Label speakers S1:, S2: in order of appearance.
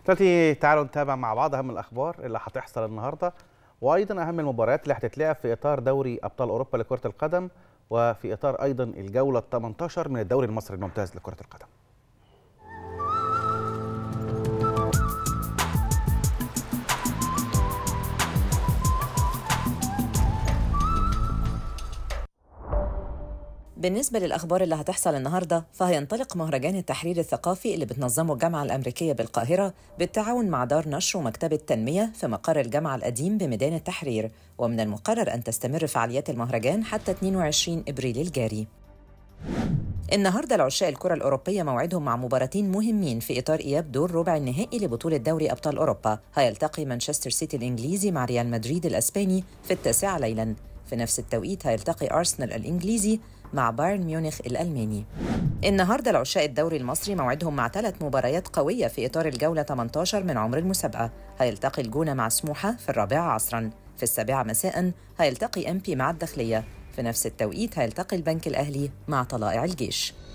S1: دلوقتي تعالوا نتابع مع بعض اهم الاخبار اللي هتحصل النهارده وايضا اهم المباريات اللي هتتلعب في اطار دوري ابطال اوروبا لكره القدم وفي اطار ايضا الجوله ال 18 من الدوري المصري الممتاز لكره القدم.
S2: بالنسبة للأخبار اللي هتحصل النهاردة فهينطلق مهرجان التحرير الثقافي اللي بتنظمه الجامعة الأمريكية بالقاهرة بالتعاون مع دار نشر ومكتبة تنمية في مقر الجامعة القديم بميدان التحرير ومن المقرر أن تستمر فعاليات المهرجان حتى 22 إبريل الجاري النهارده العشاء الكرة الأوروبية موعدهم مع مباراتين مهمين في إطار إياب دور ربع النهائي لبطولة دوري أبطال أوروبا، هيلتقي مانشستر سيتي الإنجليزي مع ريال مدريد الأسباني في التاسعة ليلاً، في نفس التوقيت هيلتقي أرسنال الإنجليزي مع بايرن ميونخ الألماني. النهارده العشاء الدوري المصري موعدهم مع ثلاث مباريات قوية في إطار الجولة 18 من عمر المسابقة، هيلتقي الجونة مع سموحة في الرابعة عصراً، في السابعة مساءً هيلتقي أمبي مع الداخلية، في نفس التوقيت هيلتقي البنك الأهلي مع طلائع الجيش